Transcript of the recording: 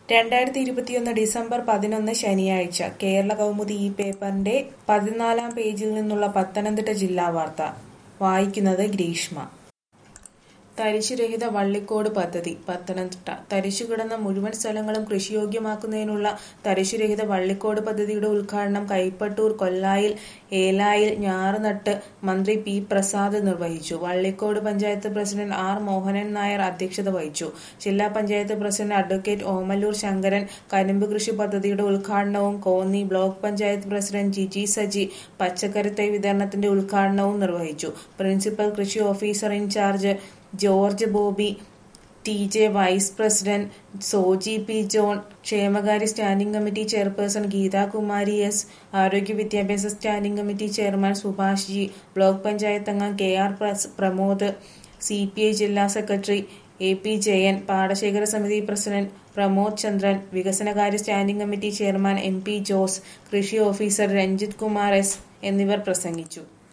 രണ്ടായിരത്തി ഇരുപത്തിയൊന്ന് ഡിസംബർ പതിനൊന്ന് ശനിയാഴ്ച കേരള കൗമുദി ഈ പേപ്പറിന്റെ പതിനാലാം പേജിൽ നിന്നുള്ള പത്തനംതിട്ട ജില്ലാ വാർത്ത വായിക്കുന്നത് ഗ്രീഷ്മ തരിശുരഹിത വള്ളിക്കോട് പദ്ധതി പത്തനംതിട്ട തരിശുകിടന്ന മുഴുവൻ സ്ഥലങ്ങളും കൃഷിയോഗ്യമാക്കുന്നതിനുള്ള തരിശുരഹിത വള്ളിക്കോട് പദ്ധതിയുടെ ഉദ്ഘാടനം കൈപ്പട്ടൂർ കൊല്ലായിൽ ഏലായിൽ ഞാറുനട്ട് മന്ത്രി പി പ്രസാദ് നിർവഹിച്ചു വള്ളിക്കോട് പഞ്ചായത്ത് പ്രസിഡന്റ് ആർ മോഹനൻ നായർ അധ്യക്ഷത വഹിച്ചു ജില്ലാ പഞ്ചായത്ത് പ്രസിഡന്റ് അഡ്വക്കേറ്റ് ഓമല്ലൂർ ശങ്കരൻ കരിമ്പ് കൃഷി പദ്ധതിയുടെ ഉദ്ഘാടനവും കോന്നി ബ്ലോക്ക് പഞ്ചായത്ത് പ്രസിഡന്റ് ജിജി സജി പച്ചക്കറി തൈ വിതരണത്തിന്റെ ഉദ്ഘാടനവും നിർവഹിച്ചു പ്രിൻസിപ്പൽ കൃഷി officer in charge George Bobby T J vice president Soji P John ക്ഷേമകാര്യ standing committee chairperson Geethakumari S ആരോഗ്യ വിദ്യാഭ്യാസ standing committee chairman Subhash G block panchayat അംഗം കെ ആർ പ്രസ്- പ്രമോദ് സി പി ഐ ജില്ലാ സെക്രട്ടറി എ പി ജയൻ പാടശേഖര സമിതി പ്രസിഡന്റ് പ്രമോദ് ചന്ദ്രൻ വികസനകാര്യ standing committee chairman M P Jose കൃഷി ഓഫീസർ രഞ്ജിത് കുമാർ എസ് എന്നിവർ പ്രസംഗിച്ചു